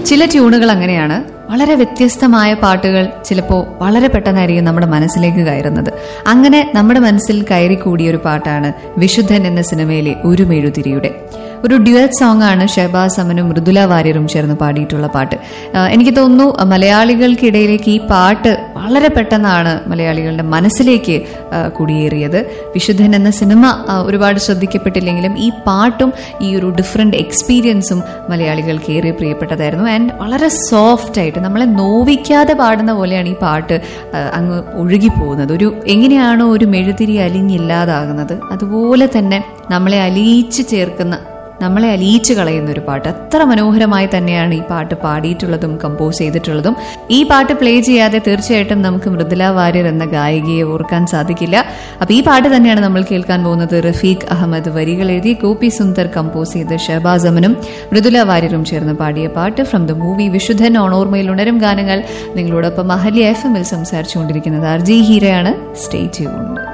ചില ട്യൂണുകൾ അങ്ങനെയാണ് വളരെ വ്യത്യസ്തമായ പാട്ടുകൾ ചിലപ്പോൾ വളരെ പെട്ടെന്നായിരിക്കും നമ്മുടെ മനസ്സിലേക്ക് കയറുന്നത് അങ്ങനെ നമ്മുടെ മനസ്സിൽ കയറി കൂടിയ ഒരു പാട്ടാണ് വിശുദ്ധൻ എന്ന സിനിമയിലെ ഒരു മെഴുതിരിയുടെ ഒരു ഡ്യുവൽ സോങ് ആണ് ഷഹബാസ് അമനും മൃദുല വാര്യരും ചേർന്ന് പാടിയിട്ടുള്ള പാട്ട് ആ, എനിക്ക് തോന്നുന്നു മലയാളികൾക്കിടയിലേക്ക് ഈ പാട്ട് വളരെ പെട്ടെന്നാണ് മലയാളികളുടെ മനസ്സിലേക്ക് ആ, കുടിയേറിയത് വിശുദ്ധൻ എന്ന സിനിമ ആ, ഒരുപാട് ശ്രദ്ധിക്കപ്പെട്ടില്ലെങ്കിലും ഈ പാട്ടും ഈ ഒരു ഡിഫറെന്റ് എക്സ്പീരിയൻസും മലയാളികൾക്ക് ഏറെ പ്രിയപ്പെട്ടതായിരുന്നു ആൻഡ് വളരെ സോഫ്റ്റ് ആയിട്ട് നമ്മളെ നോവിക്കാതെ പാടുന്ന പോലെയാണ് ഈ പാട്ട് ആ, അങ്ങ് ഒഴുകി പോകുന്നത് ഒരു എങ്ങനെയാണോ ഒരു മെഴുതിരി അലിഞ്ഞില്ലാതാകുന്നത് അതുപോലെ തന്നെ നമ്മളെ അലിയിച്ച് ചേർക്കുന്ന നമ്മളെ അലിയിച്ച് കളയുന്ന ഒരു പാട്ട് അത്ര മനോഹരമായി തന്നെയാണ് ഈ പാട്ട് പാടിയിട്ടുള്ളതും കമ്പോസ് ചെയ്തിട്ടുള്ളതും ഈ പാട്ട് പ്ലേ ചെയ്യാതെ തീർച്ചയായിട്ടും നമുക്ക് മൃദുല വാര്യർ എന്ന ഗായികയെ ഓർക്കാൻ സാധിക്കില്ല അപ്പൊ ഈ പാട്ട് തന്നെയാണ് നമ്മൾ കേൾക്കാൻ പോകുന്നത് റഫീഖ് അഹമ്മദ് വരികൾ എഴുതി ഗോപി സുന്ദർ കമ്പോസ് ചെയ്ത് ഷഹബാസ് അമനും മൃദുല വാര്യരും ചേർന്ന് പാടിയ പാട്ട് from the movie Vishudhan on ഓർമ്മയിൽ ഉണരും ഗാനങ്ങൾ നിങ്ങളോടൊപ്പം അഹല്യ എഫ് എമ്മിൽ സംസാരിച്ചുകൊണ്ടിരിക്കുന്നത് ആർ ജി ഹീരയാണ് സ്റ്റേ ട്യൂൺഡ്